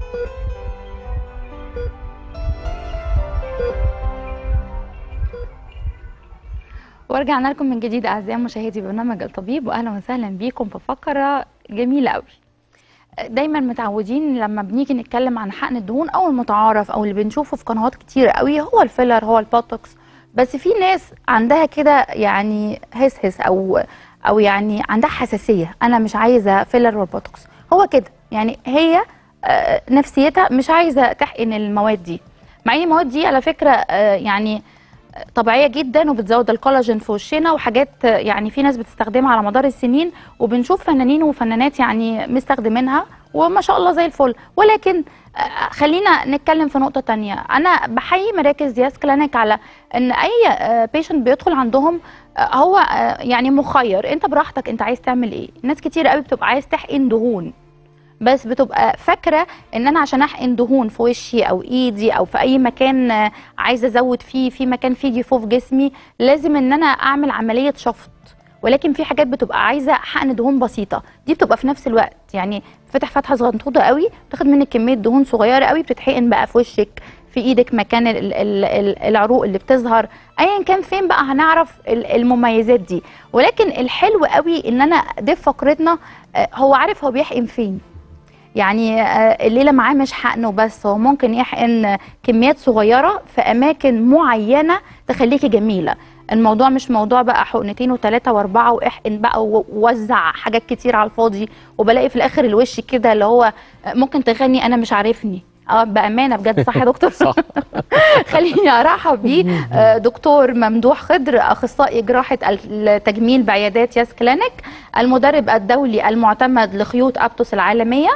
ورجعنا لكم من جديد اعزائي مشاهدي برنامج الطبيب واهلا وسهلا بيكم في فقره جميله قوي دايما متعودين لما بنيجي نتكلم عن حقن الدهون او المتعارف او اللي بنشوفه في قنوات كتير قوي هو الفيلر هو البوتوكس بس في ناس عندها كده يعني هس هس او او يعني عندها حساسيه انا مش عايزه فيلر والبوتوكس هو كده يعني هي آه، نفسيتها مش عايزه تحقن المواد دي مع ان المواد دي على فكره آه، يعني طبيعيه جدا وبتزود الكولاجين في وشنا وحاجات آه، يعني في ناس بتستخدمها على مدار السنين وبنشوف فنانين وفنانات يعني مستخدمينها وما شاء الله زي الفل ولكن آه، خلينا نتكلم في نقطه تانية انا بحيي مراكز ياس كلينيك على ان اي بيشنت بيدخل عندهم آه، هو آه، يعني مخير انت براحتك انت عايز تعمل ايه ناس كتير قوي بتبقى عايز تحقن دهون بس بتبقى فاكره ان انا عشان احقن دهون في وشي او ايدي او في اي مكان آه، عايزه ازود فيه في مكان فيه جفوف جسمي لازم ان انا اعمل عمليه شفط ولكن في حاجات بتبقى عايزه حقن دهون بسيطه دي بتبقى في نفس الوقت يعني فتح فتحه صغنطوطه قوي بتاخد منك كميه دهون صغيره قوي بتتحقن بقى في وشك في ايدك مكان ال- ال- ال- العروق اللي بتظهر ايا كان فين بقى هنعرف ال- المميزات دي ولكن الحلو قوي ان انا ضيف فقرتنا آه، هو عارف هو بيحقن فين يعني آه، الليله معاه مش حقن وبس هو ممكن يحقن آه، كميات صغيره في اماكن معينه تخليكي جميله الموضوع مش موضوع بقى حقنتين وثلاثه واربعه واحقن بقى و- ووزع حاجات كتير على الفاضي وبلاقي في الاخر الوش كده اللي هو آه، ممكن تغني انا مش عارفني اه بامانه بجد صح يا دكتور صح خليني ارحب بيه آه، دكتور ممدوح خضر اخصائي جراحه التجميل بعيادات ياس كلينيك المدرب الدولي المعتمد لخيوط ابتوس العالميه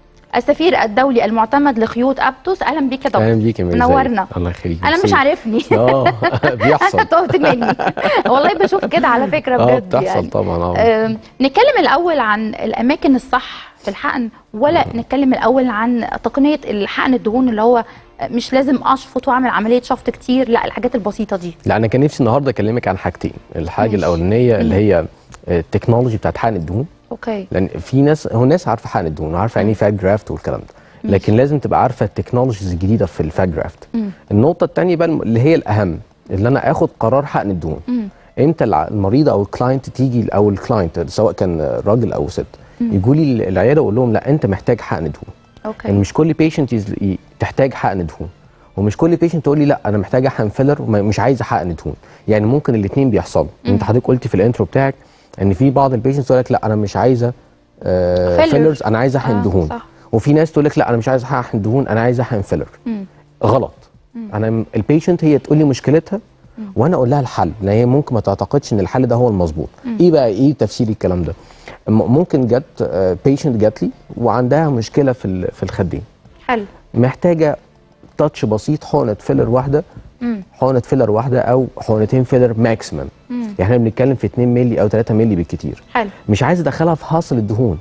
السفير الدولي المعتمد لخيوط ابتوس اهلا بيك يا دكتور اهلا بيك يا ميرزا منورنا. الله يخليك انا مش ميرسي. عارفني اه بيحصل انت تهت مني والله بشوف كده على فكره اه بجد بتحصل يعني طبعا اه آم، نتكلم الاول عن الاماكن الصح في الحقن ولا نتكلم الاول عن تقنيه الحقن الدهون اللي هو مش لازم اشفط واعمل عمليه شفط كتير لا الحاجات البسيطه دي لا انا كان نفسي النهارده اكلمك عن حاجتين الحاجه ماشي. الاولانيه اللي هي التكنولوجي بتاعت حقن الدهون اوكي لان في ناس هو ناس عارفه حقن الدهون وعارفه يعني ايه فات جرافت والكلام ده لكن لازم تبقى عارفه التكنولوجيز الجديده في الفات جرافت مم. النقطه الثانيه بقى اللي هي الاهم اللي انا اخد قرار حقن الدهون مم. امتى الع- المريض او الكلاينت تيجي او الكلاينت سواء كان راجل او ست يجوا لي العياده اقول لهم لا انت محتاج حقن دهون يعني اوكي مش كل بيشنت تحتاج حقن دهون ومش كل بيشنت تقول لي لا انا محتاج احقن فيلر ومش عايز حقن دهون يعني ممكن الاثنين بيحصلوا انت حضرتك قلتي في الانترو بتاعك ان في بعض البيشنتس تقول لك لا انا مش عايزه آه فيلر. فيلرز انا عايزه احقن آه، دهون صح. وفي ناس تقول لك لا انا مش عايز احقن دهون انا عايز احقن فيلر مم. غلط انا البيشنت هي تقول لي مشكلتها وانا اقول لها الحل لان هي ممكن ما تعتقدش ان الحل ده هو المظبوط ايه بقى ايه تفسير الكلام ده م- ممكن جت بيشنت جات لي وعندها مشكله في ال- في الخدين حلو محتاجه تاتش بسيط حقنه فيلر واحده مم. حقنه فيلر واحده او حقنتين فيلر ماكسيمم مم. يعني احنا بنتكلم في 2 مللي او 3 مللي بالكتير حلو مش عايز ادخلها في حاصل الدهون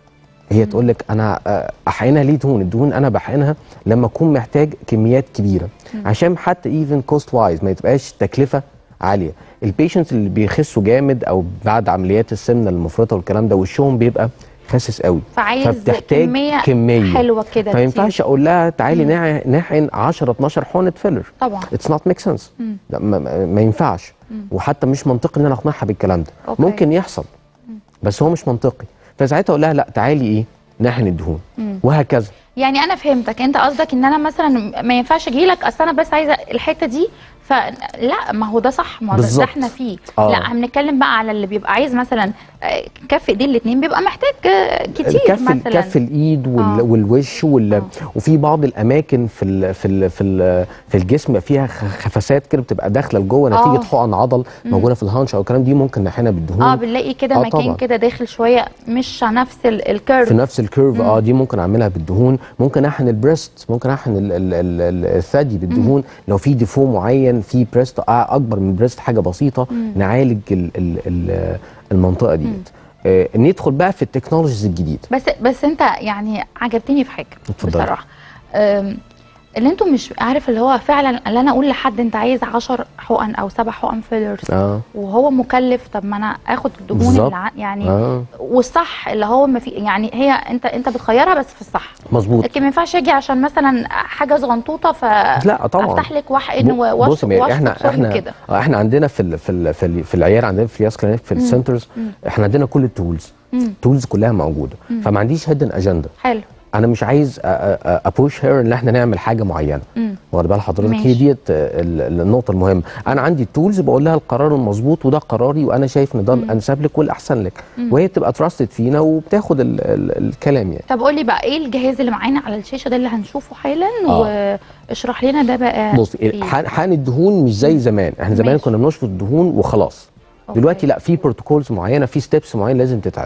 هي تقول لك انا آه، احقنها ليه دهون الدهون انا بحقنها لما اكون محتاج كميات كبيره عشان حتى ايفن كوست وايز ما تبقاش تكلفه عاليه البيشنتس اللي بيخسوا جامد او بعد عمليات السمنه المفرطه والكلام ده وشهم بيبقى خاسس قوي فعايز فبتحتاج كميه, كميه حلوه كده فما ينفعش اقول لها تعالي نع- نحقن 10 12 حقنه فيلر طبعا اتس نوت ميك سنس ما, ما- ما ينفعش وحتى مش منطقي ان انا اقنعها بالكلام ده أوكي. ممكن يحصل بس هو مش منطقي فساعتها اقول لها لا تعالي ايه نحن الدهون وهكذا يعني انا فهمتك انت قصدك ان انا مثلا ما ينفعش اجي لك اصل انا بس عايزه الحته دي فلا ما هو ده صح ما هو ده- ده بالظبط. احنا فيه آه. لا بنتكلم بقى على اللي بيبقى عايز مثلا آه، كف ايدين الاثنين بيبقى محتاج آه، كتير كف مثلا كف الايد وال آه. والوش وال آه. وفي بعض الاماكن في ال في ال في ال في الجسم فيها خ- خفسات كده بتبقى داخله لجوه آه. نتيجه حقن عضل موجوده في الهانش او الكلام دي ممكن نحقنها بالدهون اه بنلاقي كده آه مكان طبعاً. كده داخل شويه مش على نفس ال- الكيرف في نفس الكيرف اه دي ممكن اعملها بالدهون ممكن احقن البريست ممكن احقن ال- ال- ال- ال- الثدي بالدهون لو في ديفو معين في بريست اكبر من بريست حاجه بسيطه نعالج ال ال ال المنطقه ديت آه ندخل بقى في التكنولوجيز الجديده بس بس انت يعني عجبتني في حاجه اتفضلي. بصراحه أم، اللي انتوا مش عارف اللي هو فعلا اللي انا اقول لحد انت عايز 10 حقن او سبع حقن فيلرز اه وهو مكلف طب ما انا اخد الدهون بالظبط. اللي ع- يعني اه والصح اللي هو ما في يعني هي انت انت بتخيرها بس في الصح مظبوط لكن ما ينفعش اجي عشان مثلا حاجه صغنطوطه ف لا طبعا افتح لك واحقن ب- واشفط بص يا ميري، احنا واشفط احنا كده آه، احنا عندنا في ال في ال في, ال في العياده عندنا في الياس كلينيك في السنترز احنا عندنا كل التولز مم. التولز كلها موجوده فما عنديش هيدن اجنده حلو انا مش عايز ابوش هير ان احنا نعمل حاجه معينه مم. واخد بال حضرتك ماشي. هي ديت آه، ال- النقطه المهمه انا عندي التولز بقول لها القرار المظبوط وده قراري وانا شايف ان ده الانسب لك والاحسن لك وهي بتبقى تراستد فينا وبتاخد ال ال الكلام يعني طب قول لي بقى ايه الجهاز اللي معانا على الشاشه ده اللي هنشوفه حالا آه. واشرح لنا ده بقى بص إيه؟ حقن حقن الدهون مش زي زمان احنا زمان ماشي. كنا بنشفط الدهون وخلاص أوكي. دلوقتي لا في بروتوكولز معينه في ستيبس معينه لازم تتعمل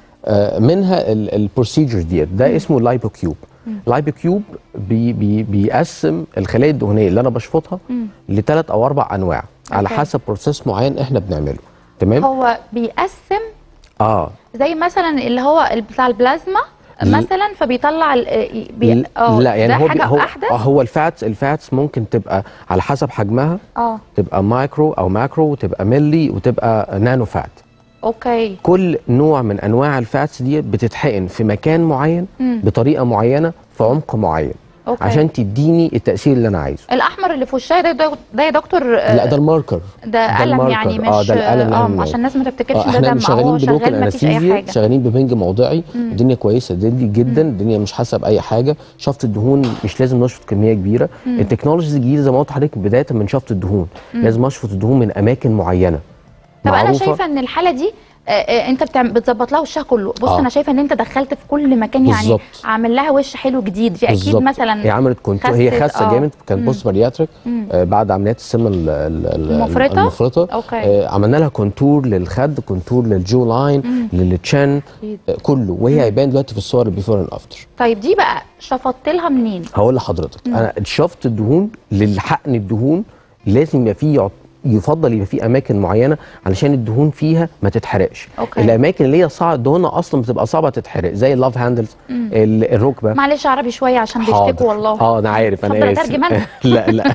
آه منها البروسيجرز ديت ده اسمه لايبو كيوب لايبو كيوب بي بي بيقسم الخلايا الدهنيه اللي انا بشفطها لثلاث او اربع انواع على أوكي. حسب بروسيس معين احنا بنعمله تمام هو بيقسم اه زي مثلا اللي هو ال- بتاع البلازما مثلا فبيطلع ال- بي... اه لا يعني ده هو حاجه هو, احدث آه هو الفاتس الفاتس ممكن تبقى على حسب حجمها اه تبقى مايكرو او ماكرو وتبقى ملي وتبقى نانو فات اوكي كل نوع من انواع الفاتس دي بتتحقن في مكان معين مم. بطريقه معينه في عمق معين اوكي عشان تديني التاثير اللي انا عايزه الاحمر اللي في وشها ده ده, ده يا دكتور آه، لا ده الماركر ده قلم الماركر. يعني مش آه، ده القلم اللي اه احنا عشان الناس ما تفتكرش آه، ده احنا دم مش هو شغالين بلوكال شغال ما فيش اي انستيزيا حاجه شغالين ببنج موضعي الدنيا كويسه جدا جدا الدنيا مش حاسه باي حاجه شفط الدهون مش لازم نشفط كميه كبيره التكنولوجيز الجديده زي ما قلت لحضرتك بدايه من شفط الدهون لازم اشفط الدهون من اماكن معينه طب انا معروفة. شايفه ان الحاله دي آه، آه، انت بتعم- بتظبط لها وشها كله بص آه. انا شايفه ان انت دخلت في كل مكان يعني بالظبط. عامل لها وش حلو جديد دي اكيد بالظبط. مثلا هي عملت كنترول هي خست، خاسه آه. جامد كانت بوست بارياتريك آه بعد عمليات السمنه ال- ال- ال- المفرطة؟ المفرطه أوكي. آه عملنا لها كونتور للخد كونتور للجو لاين للتشن أكيد. آه كله وهي هيبان دلوقتي في الصور البيفور اند افتر طيب دي بقى شفطت لها منين هقول لحضرتك انا شفط الدهون للحقن الدهون لازم يبقى فيه يعط- يفضل يبقى في اماكن معينه علشان الدهون فيها ما تتحرقش أوكي. الاماكن اللي هي صعب دهونها اصلا بتبقى صعبه تتحرق زي اللاف هاندلز ال- الركبه معلش عربي شويه عشان حاضر. بيشتكوا والله اه انا عارف اتفضل انا اسف أترجم أنا. لا لا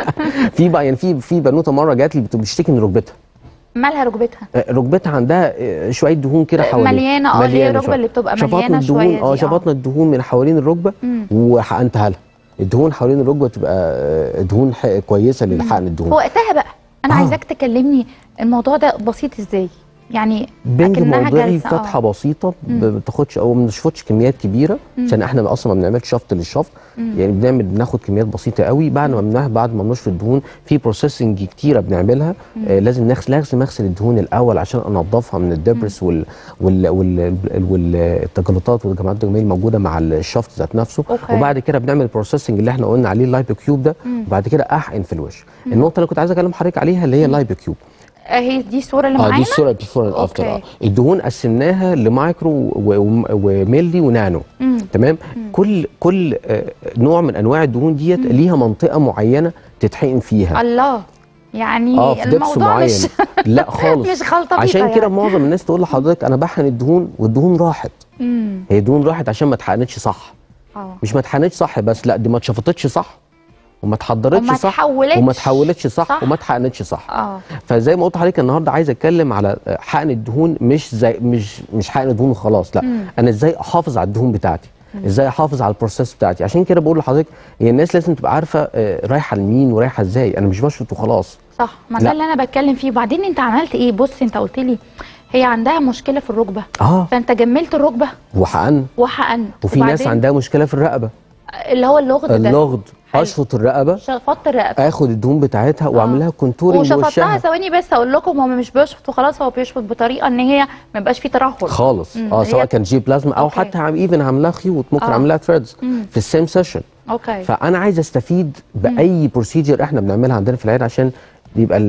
في بقى يعني في في بنوته مره جات لي بت- بتشتكي من ركبتها مالها ركبتها آه، ركبتها عندها آه، شويه دهون كده آه، حوالين مليانة، اه، اللي هي الركبة اللي بتبقى مليانة شوية دي، اه اه. شفطنا الدهون من حوالين الركبه وحقنتها لها الدهون حوالين الركبه تبقى آه، دهون ح- كويسه للحقن الدهون وقتها بقى انا آه. عايزاك تكلمني الموضوع ده بسيط ازاي يعني بنج أكنها موضعي جلسة، فتحه اه. بسيطه ب- بتاخدش او ما بنشفطش كميات كبيره عشان احنا اصلا ما بنعملش شفط للشفط يعني بنعمل بناخد كميات بسيطه قوي بعد ما بنعمل بعد ما بنشفط الدهون في بروسيسنج كتيره بنعملها آه لازم نغسل لازم اغسل الدهون الاول عشان انضفها من الدبرس وال وال وال والتجلطات والجماعات الدهنيه الموجوده مع الشفط ذات نفسه أوكي. وبعد كده بنعمل البروسيسنج اللي احنا قلنا عليه اللايبو كيوب ده وبعد كده احقن في الوش النقطه اللي كنت عايز اكلم حضرتك عليها اللي هي اللايبو كيوب اهي دي الصوره اللي اه دي معانا الصوره بيفور اند افتر أوكي. اه الدهون قسمناها لمايكرو و- و- وميلي ونانو مم. تمام كل كل آه، نوع من انواع الدهون ديت ليها منطقه معينه تتحقن فيها الله يعني اه في دبس الموضوع معين مش لا خالص مش خلطه عشان بيضة كده يعني. معظم الناس تقول لحضرتك انا بحقن الدهون والدهون راحت مم. هي الدهون راحت عشان ما اتحقنتش صح اه مش ما اتحقنتش صح بس لا دي ما اتشفطتش صح وما اتحضرتش وما صح اتحولتش وما اتحولتش صح, صح. وما اتحقنتش صح اه فزي ما قلت لحضرتك النهارده عايز اتكلم على حقن الدهون مش زي مش مش حقن دهون وخلاص لا مم. انا ازاي احافظ على الدهون بتاعتي ازاي احافظ على البروسيس بتاعتي عشان كده بقول لحضرتك هي الناس لازم تبقى عارفه آه، رايحه لمين ورايحه ازاي انا مش بشفط وخلاص صح ما لا. ده اللي انا بتكلم فيه وبعدين انت عملت ايه بص انت قلت لي هي عندها مشكله في الركبه اه فانت جملت الركبه وحقن وحقنت وفي ناس وبعدين عندها مشكله في الرقبه اللي هو اللغد ده اللغد حلو. اشفط الرقبه شفطت الرقبه اخد الدهون بتاعتها واعمل لها كونتورنج وشفطتها لوشها ثواني بس اقول لكم هو مش بيشفط وخلاص هو بيشفط بطريقه ان هي ما يبقاش فيه ترهل خالص مم. اه هي- سواء كان جي بلازما او أوكي. حتى عم ايفن عاملاها خيوط ممكن آه. عاملاها ثريدز مم. في السيم سيشن اوكي فانا عايز استفيد باي بروسيجر احنا بنعملها عندنا في العياده عشان يبقى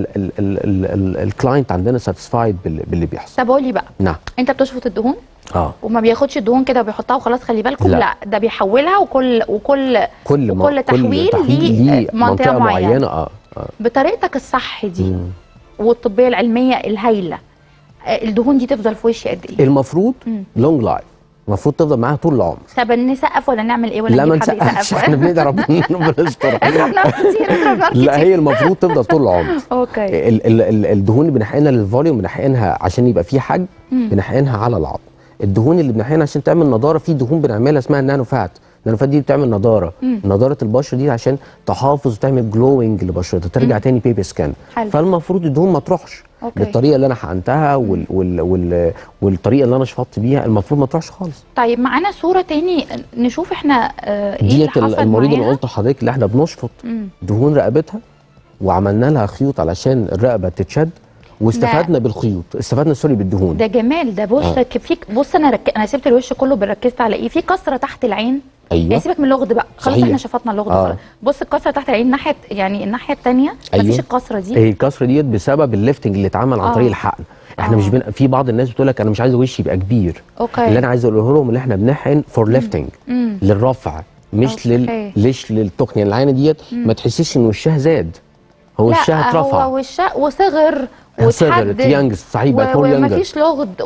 الكلاينت عندنا ساتيسفايد باللي بيحصل طب قول لي بقى نعم انت بتشفط الدهون اه وما بياخدش الدهون كده وبيحطها وخلاص خلي بالكم لا. لا, ده بيحولها وكل وكل كل ما وكل تحويل ليه ليه منطقة معينة. معينه اه اه بطريقتك الصح دي مم. والطبيه العلميه الهايله آه، الدهون دي تفضل في وشي قد ايه المفروض مم. لونج لايف المفروض تفضل معاها طول العمر طب نسقف ولا نعمل ايه ولا لا ما نجيب حد نسقفش يسقف احنا بندعي ربنا ربنا يستر اضرب نار كتير اضرب نار لا كتير هي المفروض تفضل طول العمر اوكي ال ال ال الدهون اللي بنحقنها للفوليوم بنحقنها عشان يبقى فيه حجم بنحقنها على العظم الدهون اللي بنحقنها عشان تعمل نضاره في دهون بنعملها اسمها النانو فات النانو فات دي بتعمل نضاره نضاره البشره دي عشان تحافظ وتعمل جلوينج لبشرتها ترجع تاني بيبي سكان حلو. فالمفروض الدهون ما تروحش أوكي. بالطريقه اللي انا حقنتها وال وال وال والطريقه اللي انا شفطت بيها المفروض ما تروحش خالص طيب معانا صوره تاني نشوف احنا آه، ايه اللي ديت حصل المريض اللي معاها قلت لحضرتك اللي احنا بنشفط دهون رقبتها وعملنا لها خيوط علشان الرقبه تتشد واستفدنا بالخيوط استفدنا سوري بالدهون ده جمال ده بص آه. ك- في بص انا رك... انا سبت الوش كله بركزت على ايه في كسره تحت العين ايوه يعني سيبك من اللغد بقى خلاص صحيح. احنا شفطنا اللغد آه. خلاص بص الكسره تحت العين ناحيه يعني الناحيه الثانيه أيوة. مفيش الكسره دي هي الكسره ديت بسبب الليفتنج اللي اتعمل عن آه. طريق الحقن احنا آه. مش بن... في بعض الناس بتقول لك انا مش عايزه وشي يبقى كبير اوكي اللي انا عايز اقوله لهم ان احنا بنحقن فور ليفتنج مم. للرفع مش أوكي. لل ليش للتخن يعني العينه ديت ما تحسيش ان وشها زاد هو وشها لا اترفع هو وشها وصغر صغرت واتحدد يانجز صحيح بقت و- مور يانجر ومفيش لغد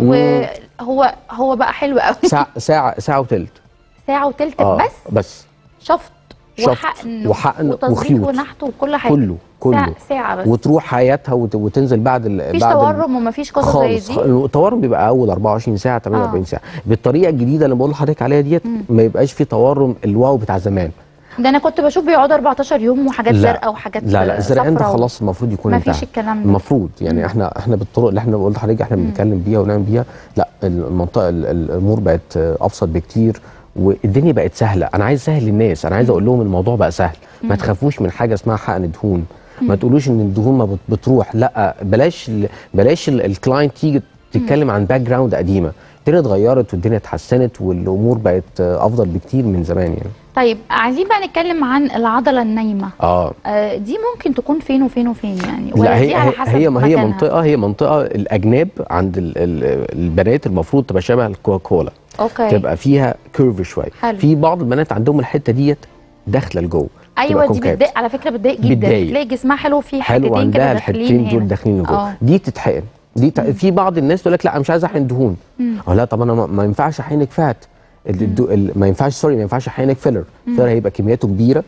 وهو هو بقى حلو قوي ساعه ساعه ساعه وثلث ساعه وتلت اه بس بس شفط شفط وحقن وحقن وتظبيط وخيوط. ونحت وكل حاجه كله كله ساعة, ساعه بس وتروح حياتها وت... وتنزل بعد ال... مفيش بعد ال- تورم ومفيش قصص زي خالص دي التورم بيبقى اول 24 ساعه 48 آه. ساعه بالطريقه الجديده اللي بقول لحضرتك عليها ديت ما يبقاش في تورم الواو بتاع زمان ده انا كنت بشوف بيقعدوا 14 يوم وحاجات لا. زرقاء وحاجات لا لا الزرقان ده صفرا و- خلاص المفروض يكون مفيش انتهى الكلام ده. المفروض يعني احنا احنا بالطرق اللي احنا قلت لحضرتك احنا بنتكلم بيها ونعمل بيها لا المنطقه ال- ال- الامور بقت آه، ابسط بكتير والدنيا بقت سهله انا عايز اسهل للناس انا عايز اقول لهم الموضوع بقى سهل ما تخافوش من حاجه اسمها حقن دهون ما تقولوش ان الدهون ما بت- بتروح لا بلاش ال- بلاش ال- الكلاينت تيجي تتكلم عن باك جراوند قديمه الدنيا اتغيرت والدنيا اتحسنت والامور بقت آه، افضل بكتير من زمان يعني طيب عايزين بقى نتكلم عن العضله النايمه اه آه دي ممكن تكون فين وفين وفين يعني ولا لا دي هي على هي حسب هي, ما هي مكانها؟ منطقه هي منطقه الاجناب عند ال ال البنات المفروض تبقى شبه الكوكاكولا اوكي تبقى فيها كيرف شويه حلو. في بعض البنات عندهم الحته ديت داخله لجوه ايوه تبقى دي كونكاف. بتضايق على فكره بتضايق جدا بتضايق. تلاقي جسمها حلو في حلو حتتين كده عندها داخلين الحتتين دول هنا. داخلين لجوه اه دي تتحقن دي ت... في بعض الناس تقول لك لا أنا مش عايز احقن دهون اه لا طب انا ما, ما ينفعش احقنك فات ال- الدو... ال... ما ينفعش سوري ما ينفعش احقنك فيلر فيلر هيبقى كمياته كبيره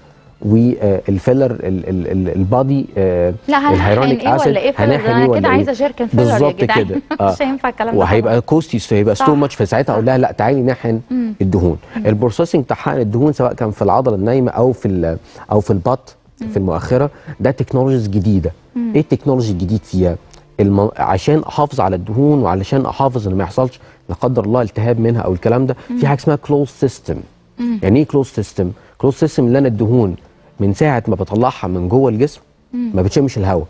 والفيلر ال... ال... ال... البادي آه لا هنحقن الهيرونيك ايه أسيد، ولا ايه فيلر هنحقن ده إيه انا ولا كده إيه؟ عايزه جيركن فيلر يا بالظبط جدعان كده آه. مش هينفع الكلام ده وهيبقى كوستي هيبقى صح. ستو ماتش فساعتها اقول لها لا تعالي نحقن الدهون البروسيسنج بتاع حقن الدهون سواء كان في العضله النايمه او في ال- او في البط في المؤخره ده تكنولوجيز جديده ايه التكنولوجي الجديد فيها الم... عشان احافظ على الدهون وعلشان احافظ ان ما يحصلش لا قدر الله التهاب منها او الكلام ده في حاجه اسمها كلوز سيستم يعني ايه كلوز سيستم كلوز سيستم اللي انا الدهون من ساعه ما بطلعها من جوه الجسم ما بتشمش الهواء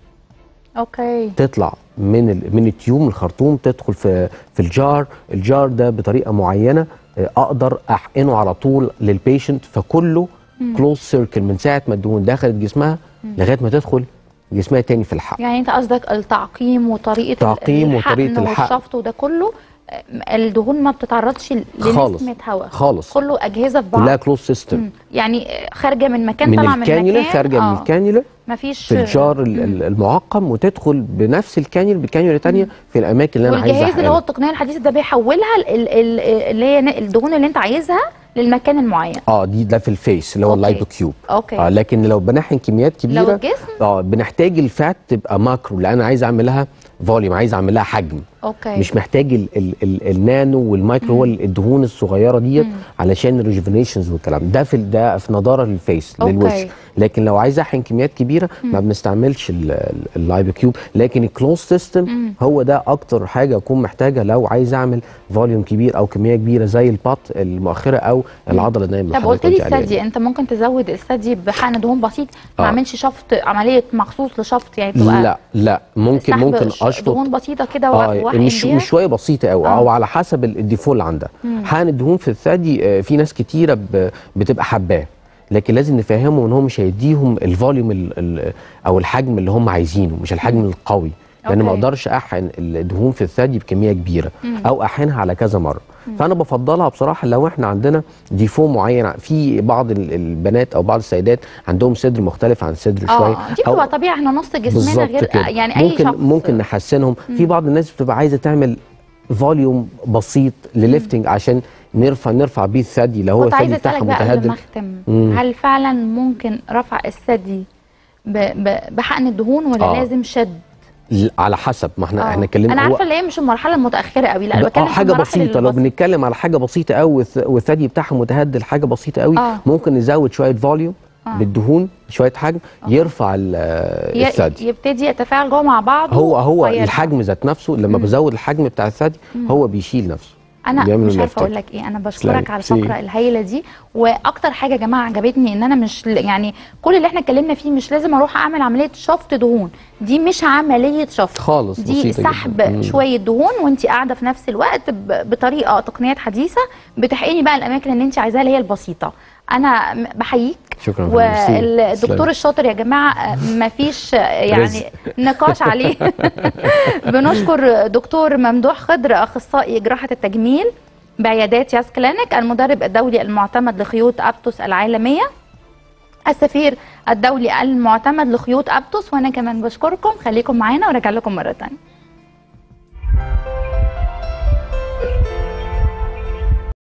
اوكي تطلع من ال... من التيوب من الخرطوم تدخل في في الجار الجار ده بطريقه معينه آه، اقدر احقنه على طول للبيشنت فكله كلوز سيركل من ساعه ما الدهون دخلت جسمها لغايه ما تدخل جسمها تاني في الحقن يعني انت قصدك التعقيم وطريقه تعقيم الحقن وطريقة الحقن. والشفط وده كله آه، الدهون ما بتتعرضش خالص. لنسمه هواء خالص كله اجهزه في بعض كلها كلوز سيستم مم. يعني آه، خارجه من مكان من طالعه من الكانيولا مكان خارجه من الكانيولا مفيش في الجار ال- ال- المعقم وتدخل بنفس الكانيولا بكانيولا تانية في الاماكن اللي انا عايز والجهاز اللي هو احقنها التقنيه الحديثه ده بيحولها ال- ال- ال- اللي هي الدهون اللي انت عايزها للمكان المعين اه دي ده في الفيس اللي هو أوكي. اللايبو كيوب اوكي اه لكن لو بنحقن كميات كبيره لو الجسم اه بنحتاج الفات تبقى ماكرو لان انا عايز اعمل لها فوليوم عايز اعمل لها حجم اوكي مش محتاج ال ال ال النانو والمايكرو هو الدهون الصغيره ديت علشان الريجفينيشنز والكلام ده في ال- ده في نضاره للفيس أوكي. للوش لكن لو عايز احقن كميات كبيره ما بنستعملش اللايبو كيوب لكن الكلوز سيستم هو ده اكتر حاجه اكون محتاجه لو عايز اعمل فوليوم كبير او كميه كبيره زي البط المؤخره او العضله النايمه اللي طب قلت حضرتك لي عليها دي. الثدي انت ممكن تزود الثدي بحقن دهون بسيط ما آه. اعملش شفط عمليه مخصوص لشفط يعني تبقى لا لا ممكن سحب ممكن ش- اشفط دهون بسيطه كده اه واحقن مش بيها مش شويه بسيطه قوي آه. او على حسب ال- الديفو اللي عندها حقن الدهون في الثدي آه، في ناس كتيره ب- بتبقى حباه لكن لازم نفهمهم ان هو مش هيديهم الفوليوم ال- ال- او الحجم اللي هم عايزينه مش الحجم القوي لان ما أوكي. اقدرش احقن الدهون في الثدي بكميه كبيره او احقنها على كذا مره فانا بفضلها بصراحه لو احنا عندنا ديفو معين في بعض ال- البنات او بعض السيدات عندهم صدر مختلف عن صدر شويه اه دي بتبقى طبيعي احنا نص جسمنا بالظبط غير كده يعني اي ممكن شخص ممكن نحسنهم في بعض الناس بتبقى عايزه تعمل فوليوم بسيط لليفتنج عشان نرفع نرفع بيه الثدي لو هو كنت عايزه الثدي اسالك بتاعها بقى قبل ما متهدد اختم مم. هل فعلا ممكن رفع الثدي ب- ب- بحقن الدهون ولا آه. لازم شد ل- على حسب ما احنا آه. احنا اتكلمنا انا هو- عارفه اللي هي مش المرحله المتاخره قوي لا ب- بتكلم اه في حاجه المراحل بسيطه لو البسيطة. بنتكلم على حاجه بسيطه قوي والث- والثدي بتاعها متهدد حاجه بسيطه قوي آه. ممكن نزود شويه فوليوم آه. بالدهون شويه حجم يرفع ال- ي- الثدي يبتدي يتفاعل جوه مع بعض هو هو ويرفع. الحجم ذات نفسه لما بزود الحجم بتاع الثدي هو بيشيل نفسه انا بيعمل مش عارفه lifting. اقول لك ايه انا تسلمي. بشكرك على سي. الفقره الهايله دي واكتر حاجه يا جماعه عجبتني ان انا مش ل- يعني كل اللي احنا اتكلمنا فيه مش لازم اروح اعمل عمليه شفط دهون دي مش عمليه شفط خالص دي بسيطة جداً. سحب مم. شويه دهون وانت قاعده في نفس الوقت ب- بطريقه تقنيات حديثه بتحقني بقى الاماكن اللي انت عايزاها اللي هي البسيطه انا م- بحييك شكرا ميرسي. والدكتور تسلمي. الشاطر يا جماعه ما فيش يعني رزق. نقاش عليه بنشكر دكتور ممدوح خضر اخصائي جراحه التجميل بعيادات ياس كلينيك المدرب الدولي المعتمد لخيوط ابتوس العالميه السفير الدولي المعتمد لخيوط ابتوس وانا كمان بشكركم خليكم معانا وراجع لكم مره تانية